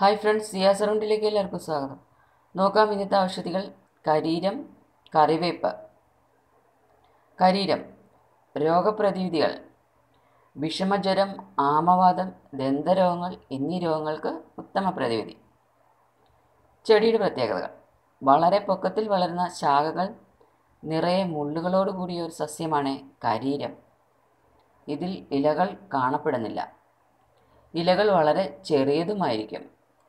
hi friends Ciaz റൗണ്ടിലേക്ക് എല്ലാവർക്കും സ്വാഗതം നോക്കാം ഇന്നത്തെ ഔഷധികൾ കരീരം കറിവേപ്പ് കരീരം രോഗപ്രതിവിധികൾ വിഷമജ്വരം ആമവാദം ദന്തരോഗങ്ങൾ എന്നീ രോഗങ്ങൾക്ക് ഉത്തമ പ്രതിവിധി ചെടിയുടെ പ്രത്യേകതകൾ വളരെ പൊക്കത്തിൽ വളരുന്ന ശാഖകൾ നിറയെ മുള്ളുകളോട് കൂടിയ ഒരു സസ്യമാണ് കരീരം ഇതിൽ ഇലകൾ കാണപ്പെടുന്നില്ല ഇലകൾ വളരെ ചെറിയതുമായിരിക്കും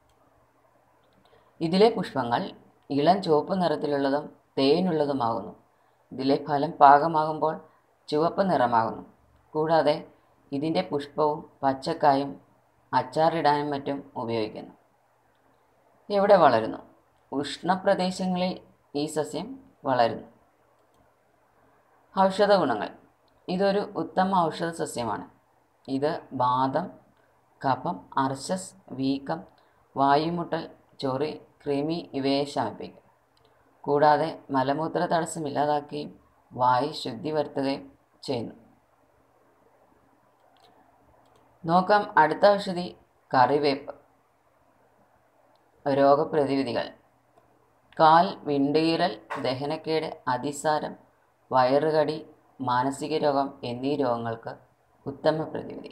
ഇതിലെ പുഷ്പങ്ങൾ ഇളം ചുവപ്പ് നിറത്തിലുള്ളതും തേനുള്ളതുമാകുന്നു ഇതിലെ ഫലം പാകമാകുമ്പോൾ ചുവപ്പ് നിറമാകുന്നു കൂടാതെ ഇതിൻ്റെ പുഷ്പവും പച്ചക്കായും അച്ചാറിടാനും മറ്റും ഉപയോഗിക്കുന്നു എവിടെ വളരുന്നു ഉഷ്ണപ്രദേശങ്ങളിൽ ഈ സസ്യം വളരുന്നു ഔഷധ ഗുണങ്ങൾ ഇതൊരു ഉത്തമ ഔഷധ സസ്യമാണ് ഇത് വാദം കഫം അർശസ് വീക്കം വായുമുട്ടൽ ചൊറി കൃമി ഇവയെ ശമിപ്പിക്കും കൂടാതെ മലമൂത്ര തടസ്സം ഇല്ലാതാക്കുകയും വായു ശുദ്ധി വരുത്തുകയും ചെയ്യുന്നു നോക്കാം അടുത്ത ഔഷധി കറിവേപ്പ് രോഗപ്രതിവിധികൾ കാൽ വിണ്ടുകീറൽ ദഹനക്കേട് അതിസാരം വയറുകടി മാനസിക രോഗം എന്നീ രോഗങ്ങൾക്ക് ഉത്തമ പ്രതിവിധി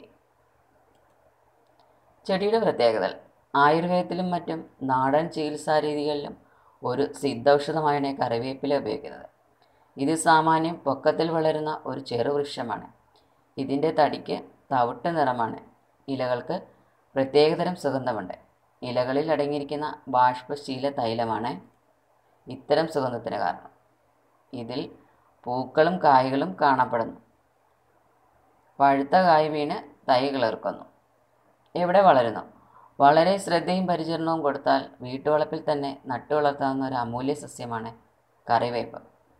ചെടിയുടെ പ്രത്യേകതകൾ ആയുർവേദത്തിലും മറ്റും നാടൻ ചികിത്സാ രീതികളിലും ഒരു സിദ്ധൌഷധമായാണ് കറിവേപ്പില ഉപയോഗിക്കുന്നത് ഇത് സാമാന്യം പൊക്കത്തിൽ വളരുന്ന ഒരു ചെറുവൃക്ഷമാണ് ഇതിൻ്റെ തടിക്ക് തവിട്ട് നിറമാണ് ഇലകൾക്ക് പ്രത്യേകതരം സുഗന്ധമുണ്ട് ഇലകളിൽ അടങ്ങിയിരിക്കുന്ന ബാഷ്പശീല തൈലമാണ് ഇത്തരം സുഗന്ധത്തിന് കാരണം ഇതിൽ പൂക്കളും കായ്കളും കാണപ്പെടുന്നു പഴുത്ത കായ് വീണ് തൈ കിളിർക്കുന്നു എവിടെ വളരുന്നു വളരെ ശ്രദ്ധയും പരിചരണവും കൊടുത്താൽ വീട്ടുവളപ്പിൽ തന്നെ നട്ടു വളർത്താവുന്ന ഒരു അമൂല്യ സസ്യമാണ് കറിവേപ്പ്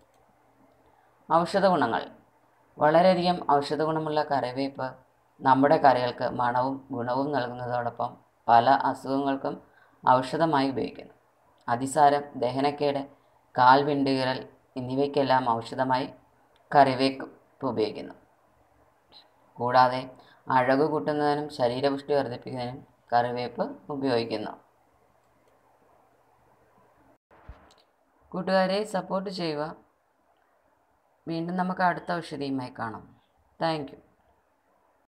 ഔഷധ ഗുണങ്ങൾ വളരെയധികം ഔഷധ ഗുണമുള്ള കറിവേപ്പ് നമ്മുടെ കറികൾക്ക് മണവും ഗുണവും നൽകുന്നതോടൊപ്പം പല അസുഖങ്ങൾക്കും ഔഷധമായി ഉപയോഗിക്കുന്നു അതിസാരം ദഹനക്കേട് കാൽ വിണ്ടുകീറൽ എന്നിവയ്ക്കെല്ലാം ഔഷധമായി കറിവേപ്പ് ഉപയോഗിക്കുന്നു കൂടാതെ അഴകു കൂട്ടുന്നതിനും ശരീരപുഷ്ടി വർദ്ധിപ്പിക്കുന്നതിനും കറിവേപ്പ് ഉപയോഗിക്കുന്നു കൂട്ടുകാരെ സപ്പോർട്ട് ചെയ്യുക വീണ്ടും നമുക്ക് അടുത്ത ഔഷധിയുമായി കാണാം താങ്ക് യു